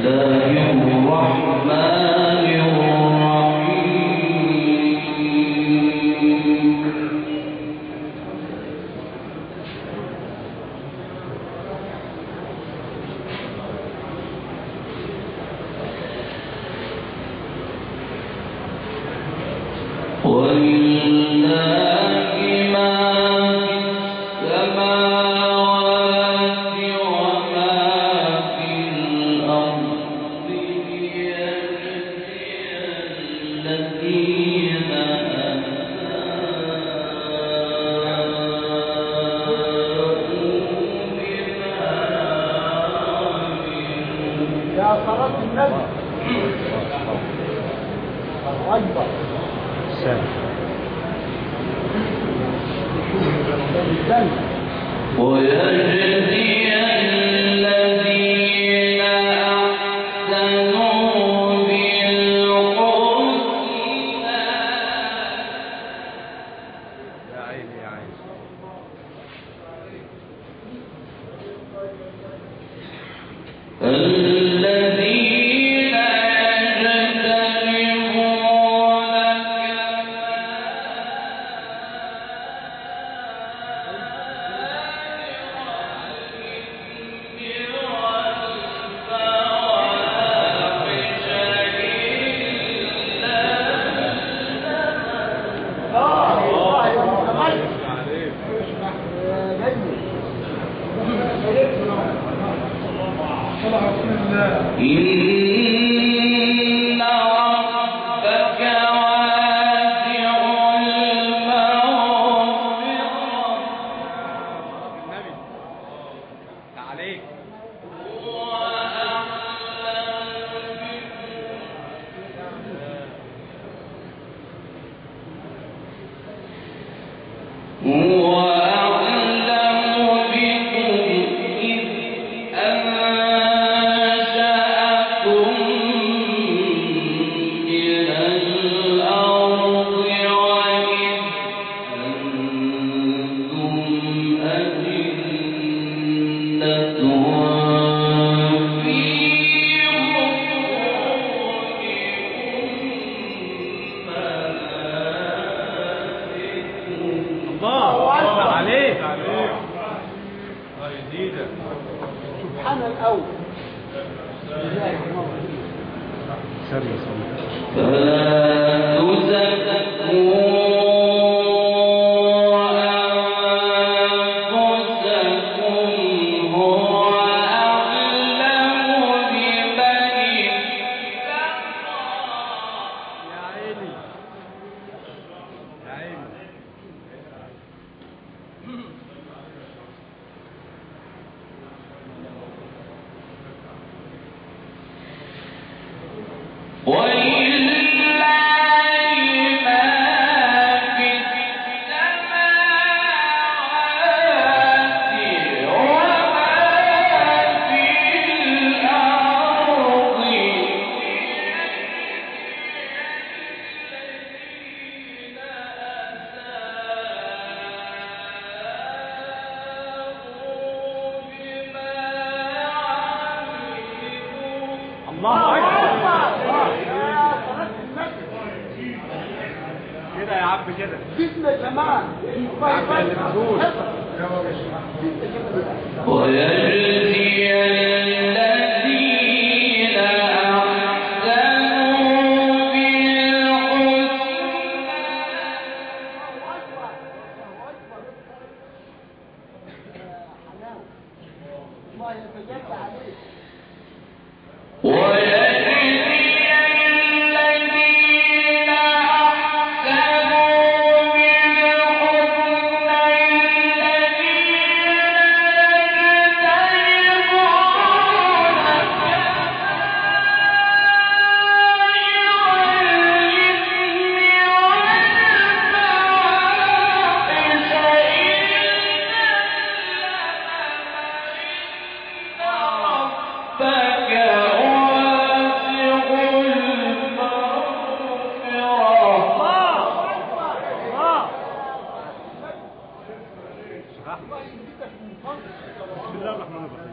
بسم الله الرحمن الرحيم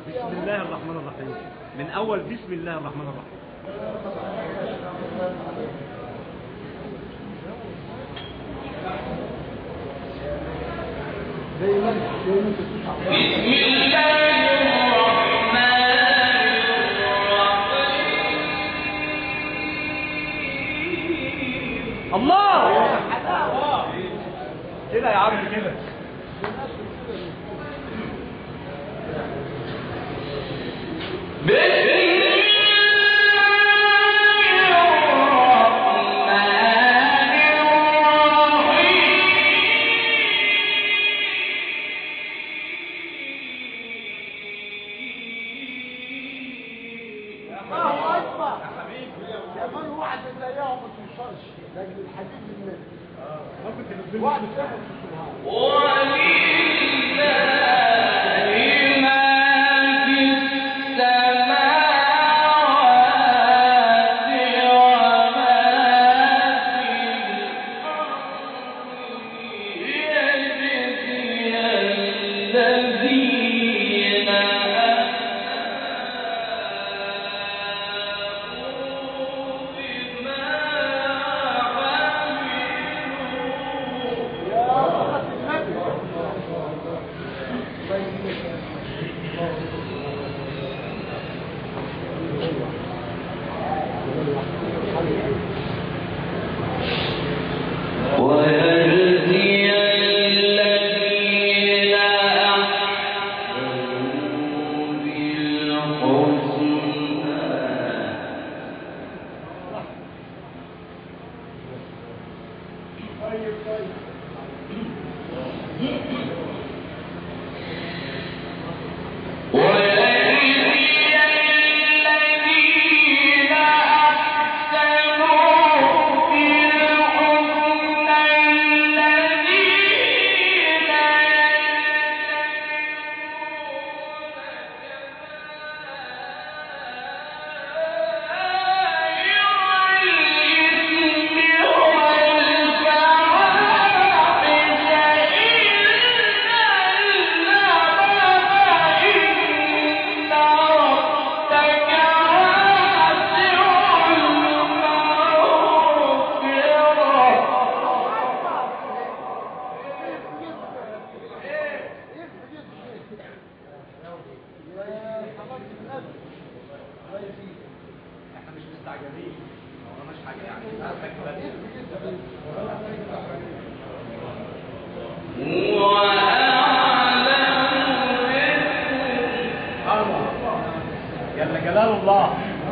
بسم الله الرحمن الرحيم من اول بسم الله الرحمن الرحيم بسم الله الرحمن الرحيم الله كده يا عم كده الله اكبر كمان واحد زيهم ما توصلش لكن الحديث النبي واحد ياخد في السبحان يا صلاة النبي ويجزي الذين أحسنوا بالحسنى طيب طيب ويجزي الذين أحسنوا بالحسنى الذين يا صلاة النبي الله يزيد احنا مش مستعجلين ما وراناش حاجه يعني عارفك بس الله جل جلال الله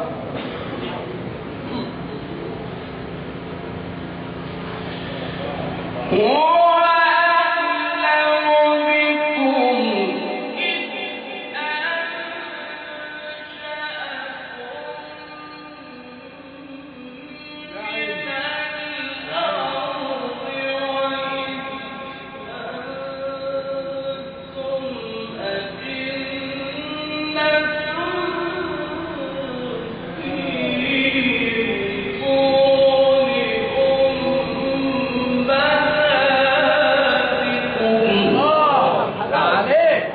الله عليك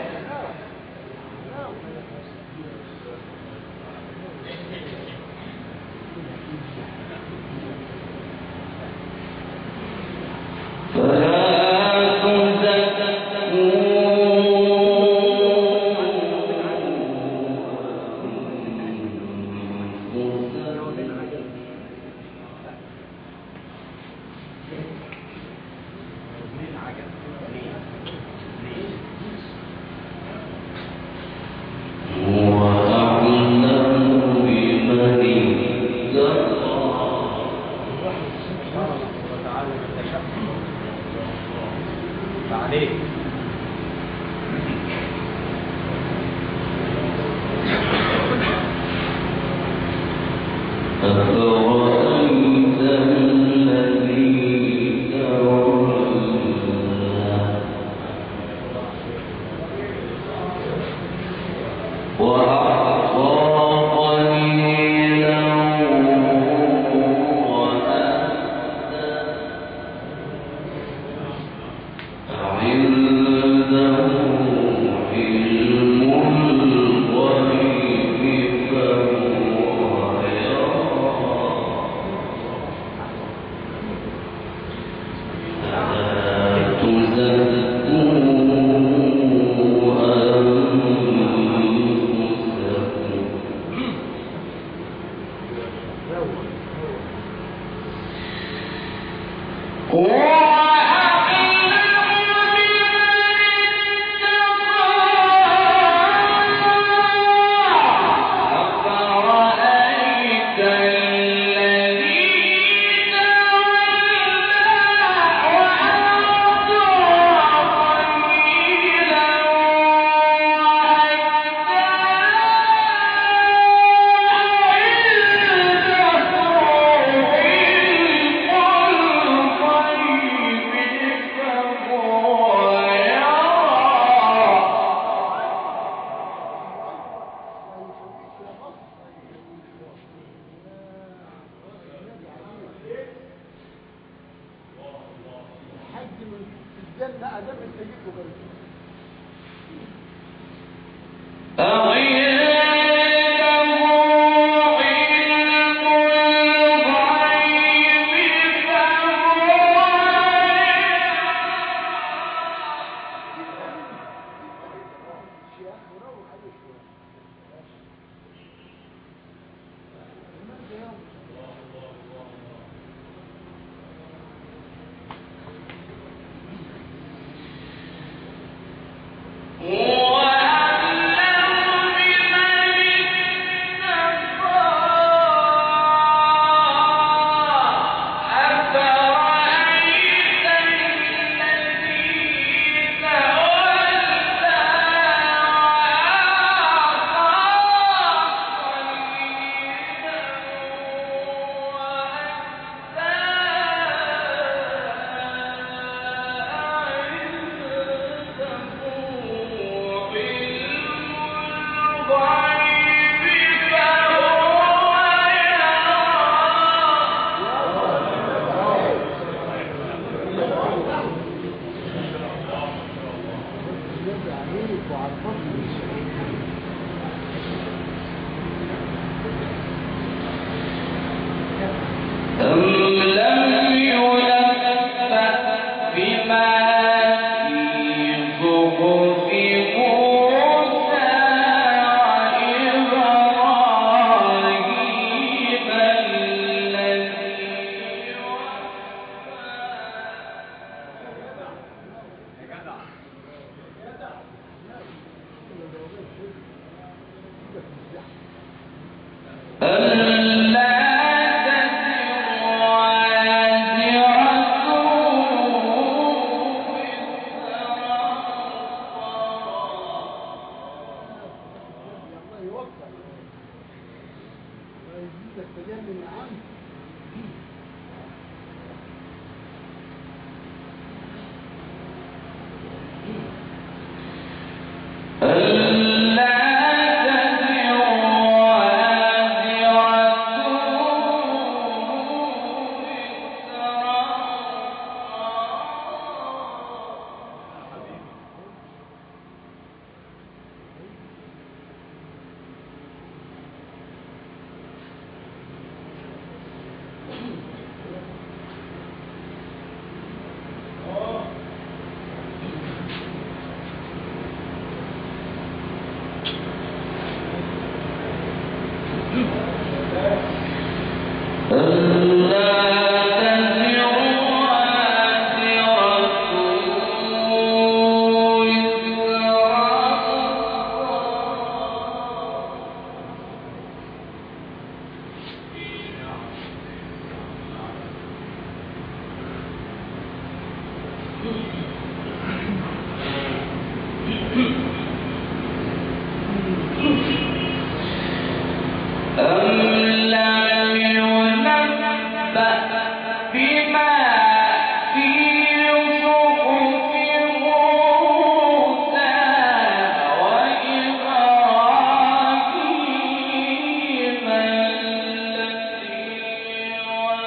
ليه العجب ليه ليه وتعالى من تشاء فعليك أفرأيت الذي تولى وأعطى قليلا وأكدى عنده علم الجنة أدام أنت جيت وغيرت يا أخي روح عليه شوية النبي عليك وعلى الفضل والشهيد أم لم ينبأ بما في صحف موسى وإبراهيم الذي ألا تزر وازرة الله يوفقك ويزيدك تجلي من عنه ألا تزر وازرة أم لم ينبأ بما في صحف موسى وإبراهيم الذي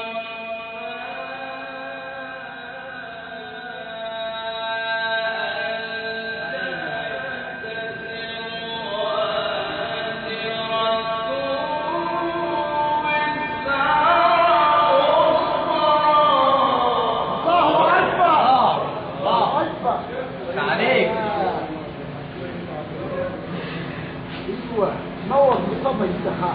الله أكبر الله أكبر عليك. ايوه نور مصطفى السحاب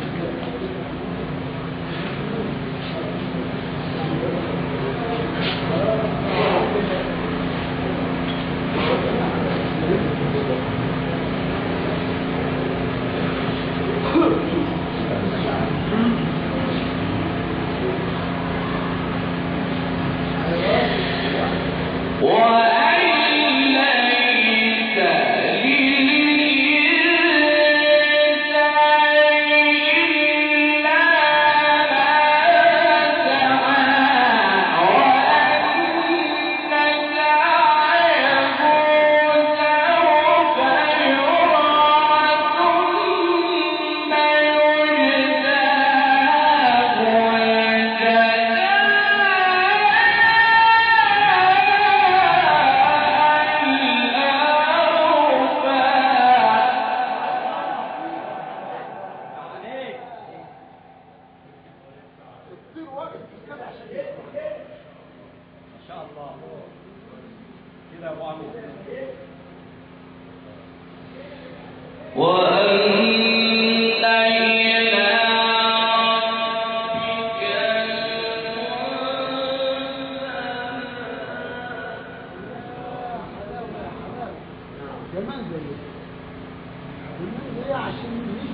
وأن ليس للإنسان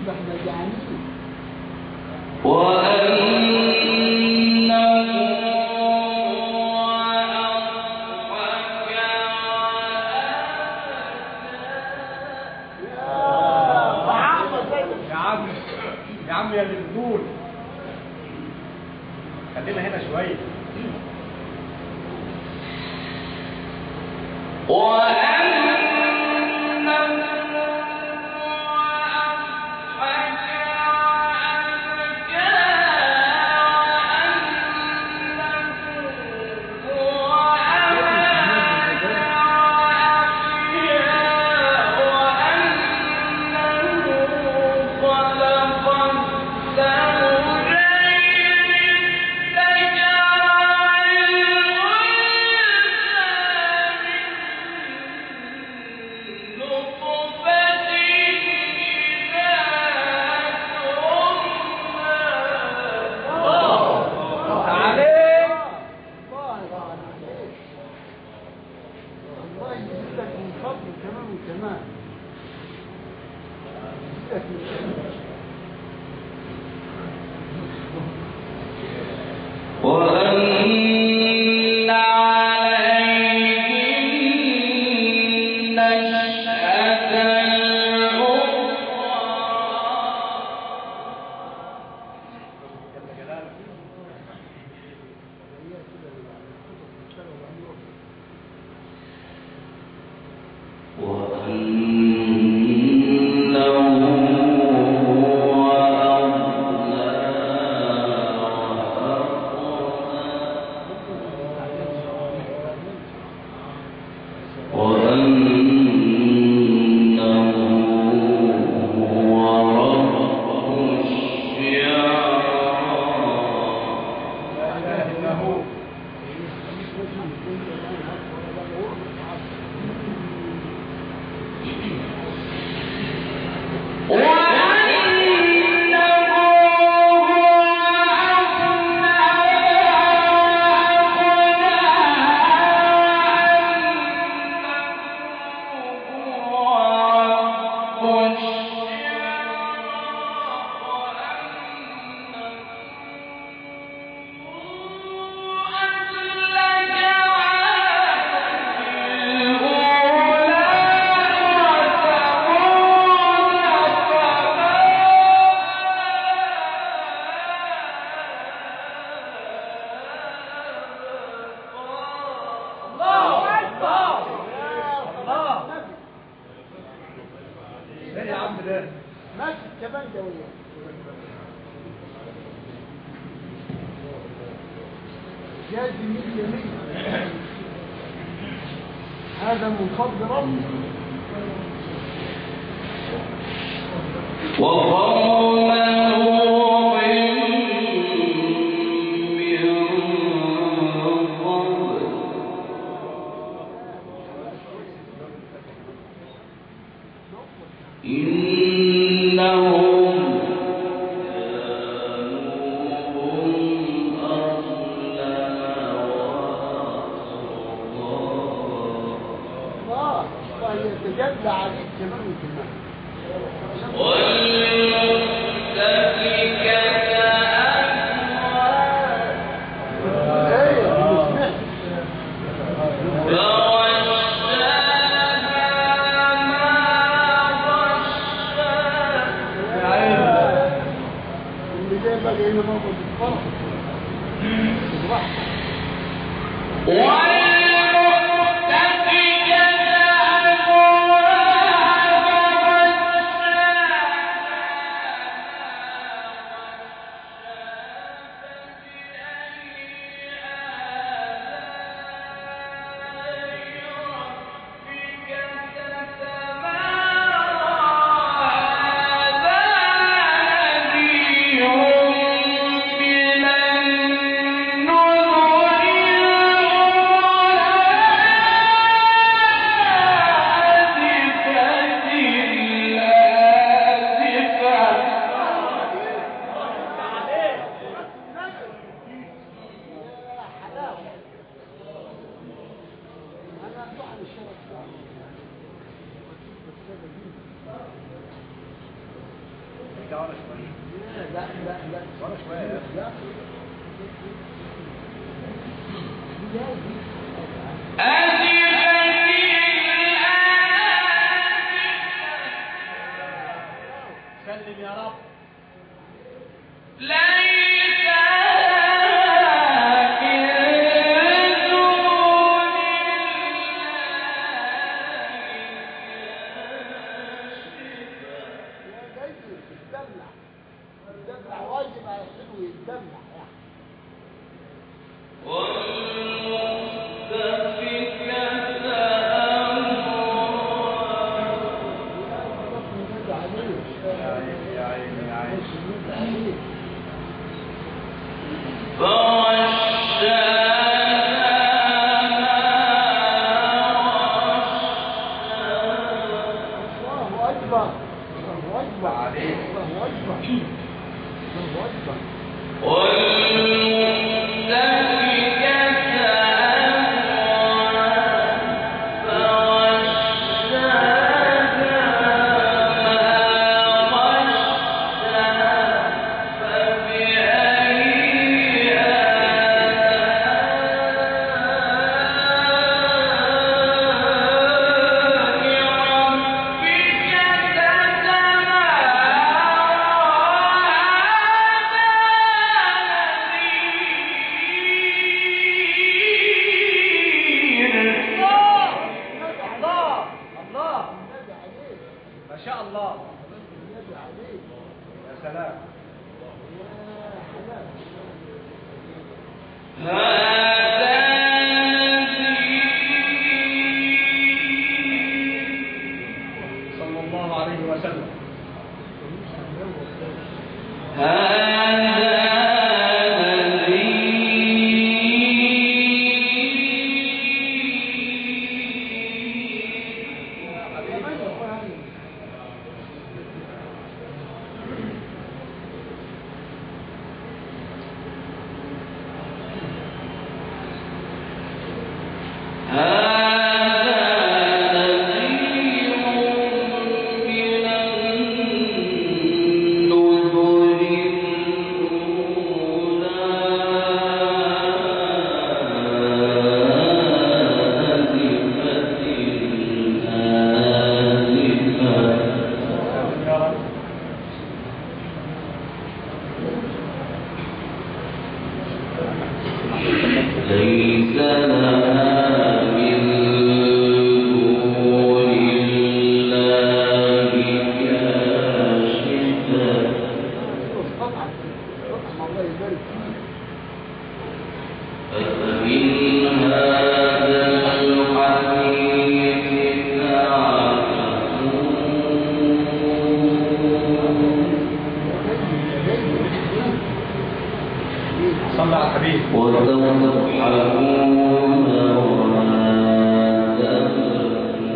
ده احنا جعانين يا عم زي يا عم يا عم يا اللي بتقول خلينا هنا شويه عليك الله يرضى عليك الله يزيدك من فضل كمان وكمان يزيدك من فضل وأن عليهم نشأة الأخرى جل جلاله وأنه لا اله الا هو الله اكبر الله ايه يا عم ده ماشي كمان جوية يا جميل جميل هذا من فضل ربي وقوم نوح من قبل إنهم كانوا هم أظلم وأطغى الله الله يتجلى عليك كمان وكمان والمؤتفكة أهوى ايه مش سمعت فغشاها ما غشا يا عيني اللي جاي بقى هنا بابا بالفرح بالراحه والمؤتفكة أهوى من النذر ارجع ورا شويه لا لا لا ورا شويه يا اخي لا سلم يا رب يا جاي يتدلع يتدلع واجب على الحلو يتدلع يعني يا عيني يا عيني يا عيني يا عيني عليك الله أكبر الله أكبر عليك. الله أكبر الله أكبر الله الله النبي عليك ما شاء الله النبي عليك يا سلام يا حلال صلى الله عليه وسلم يا رب ليس لها من دون الله كاشفة طبعا طبعا الله يبارك فيك أفمن هذا الحديث تعجبون صلى على الحبيب وتضحكون ولا تبكون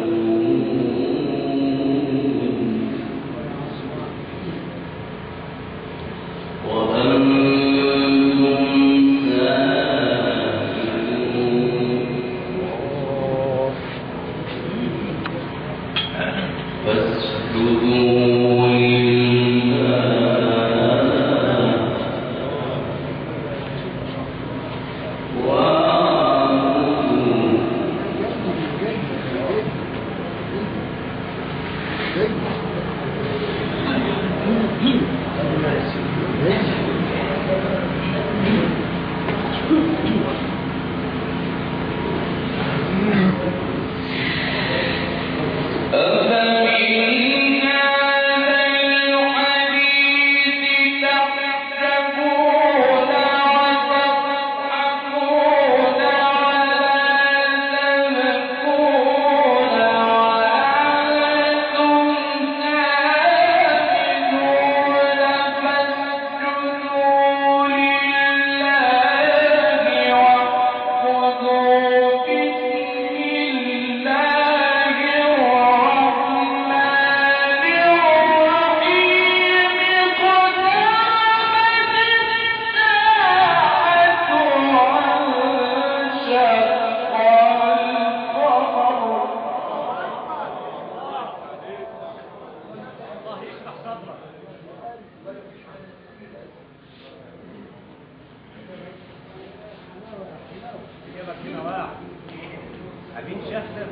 وأنتم سامدون فاسجدوا لله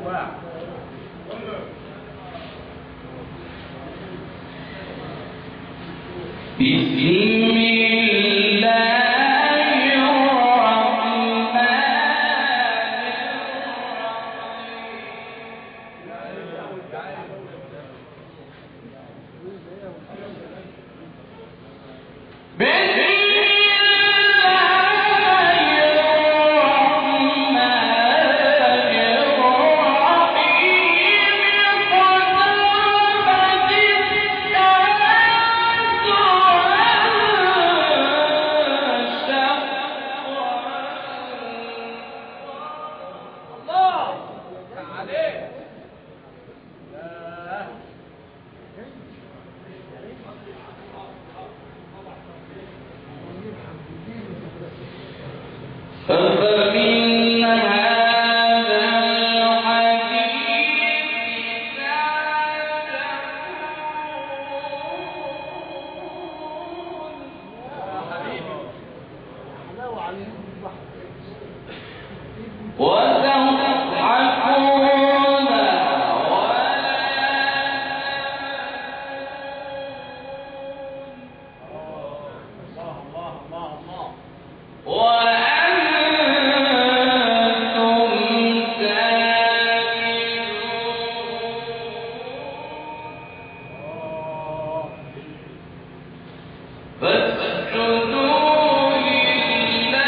واحد بسم الله الرحمن الرحيم بسم عليك لا فمن هذا الحديث تعجبون يا حبيبي حلاوة عليهم البحر وتضحكون الله الله الله الله وأنتم سامدون فاسجدوا لله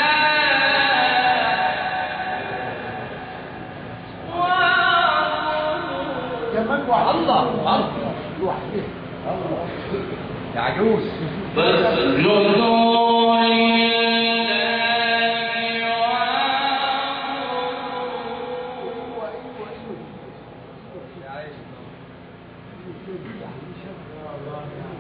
واعبدوا كمان واحد الله الله لوحده يا عجوز فاسجدوا لله واعبدوا ايوه ايوه ايوه يا عيش يعني شاف الله يعني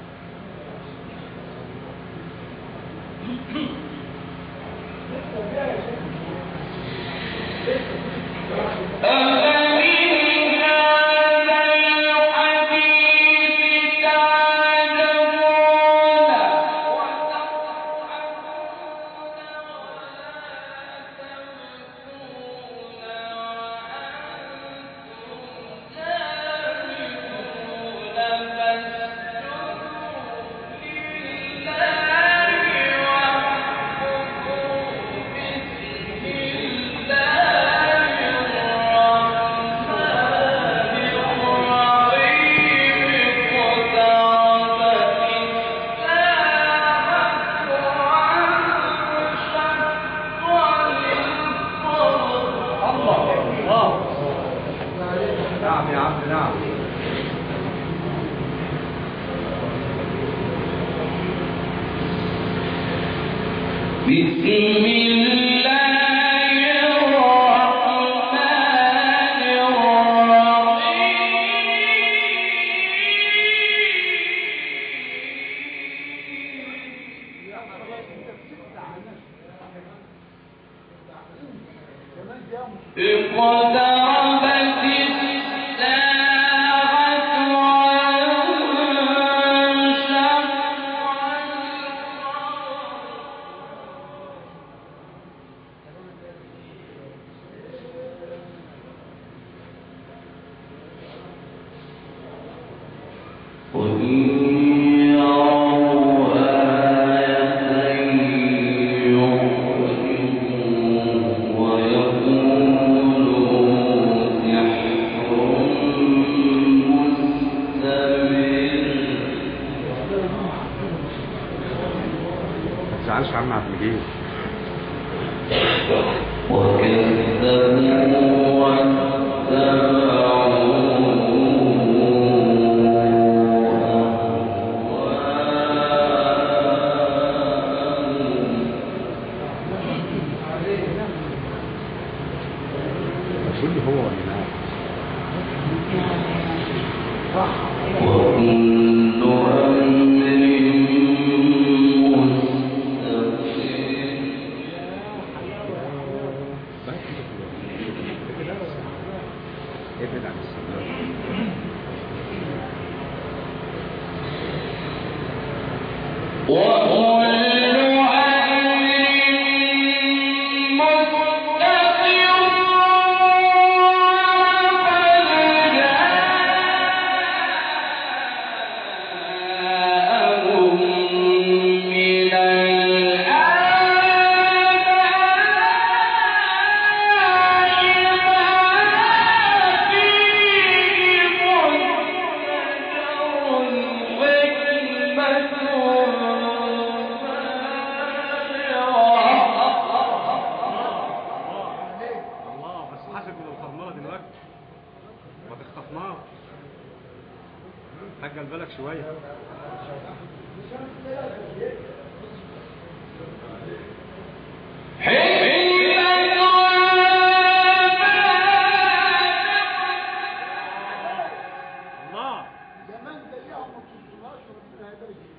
أفمن هذا الحديث تعجبون الله الله نعم يا عبد نعم بسم الله الرحمن كمان جاء الرحيم اقتربت الساعة وانشق القمر وإن يروا آية يعرضوا ويقولوا سحر مستمر ما تزعلش عم عبد المجيد وكذبوا واتبعوا كل هو ولا لا وكل أمر مستقيم ابعد عن السماء وكل أمر مستقر شويه الله زمان زيها وما توصلهاش وربنا هيبارك فيك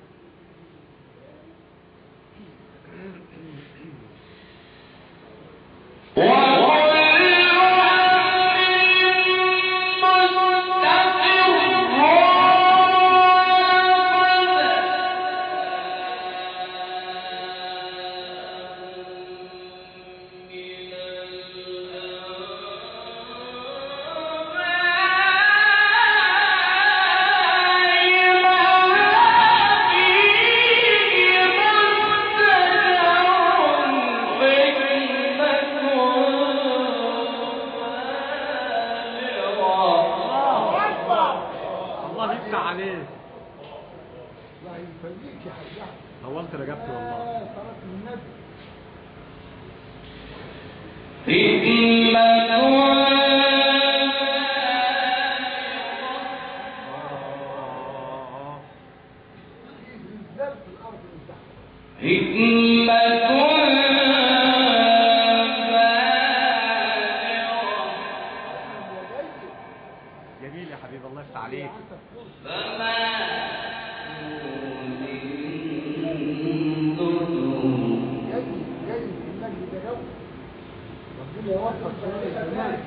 الله يفتح عليك الله يخليك يا حاج احمد طولت رجبتي والله آه، صلاة النبي آه. في زلزال في الارض من تحت يا جيد جميل يا حبيبي الله يفتح عليك عندك فرصة جيد جيد المجد ده جو ربنا يوفق شباب الزمان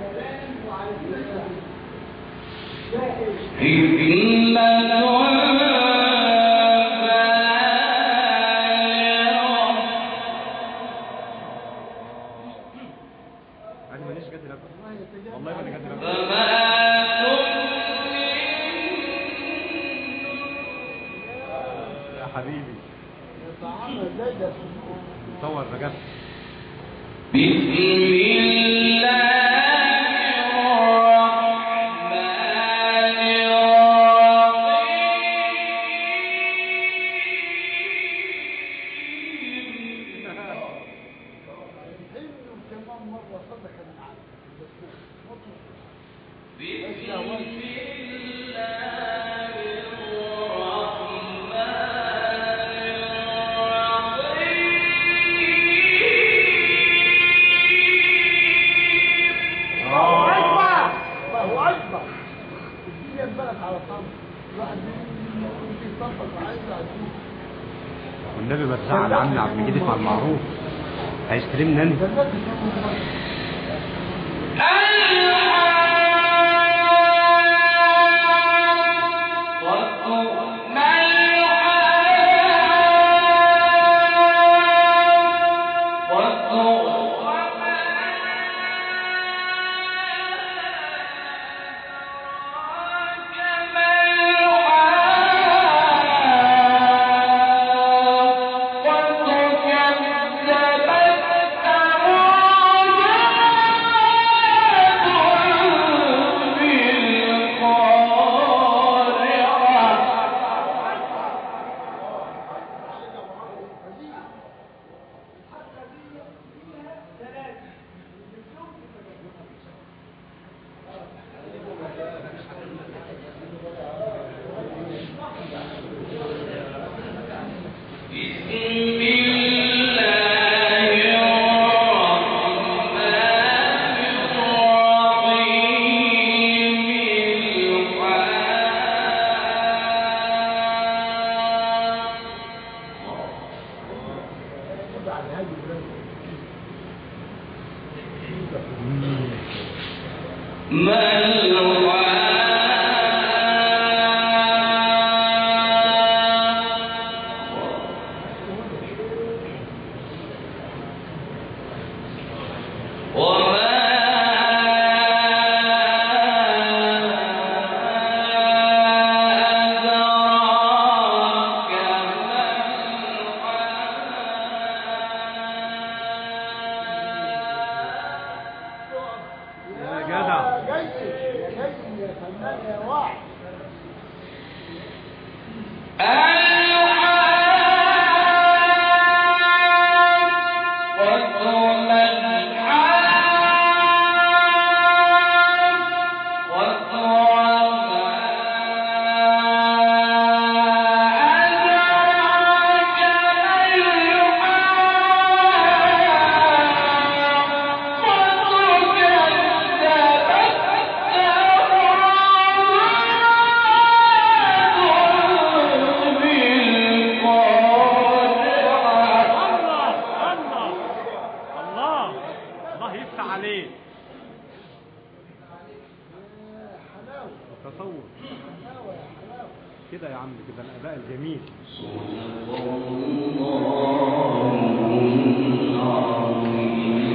انا ماليش جد لك الله يتجاوز والله ما انا جد لك يا حبيبي يطعمها زي ده سجود مصور رجبتي حلو كمان مرة صدقة من عندك الدكتور ما تصبح الله أكبر الله أكبر الدنيا انبلت على صمت الواحد يجي يصفق وعايز عزيز والنبي ما تزعل عمي عبد المجيد اسمع المعروف هيستلمنا انت جنات السماء بعد هذه البلاد يا جدع. جيد هيفتح عليه يا حلاوة تصور حلاوة يا حلاوة كده يا عم كده الاداء الجميل صدق الله العظيم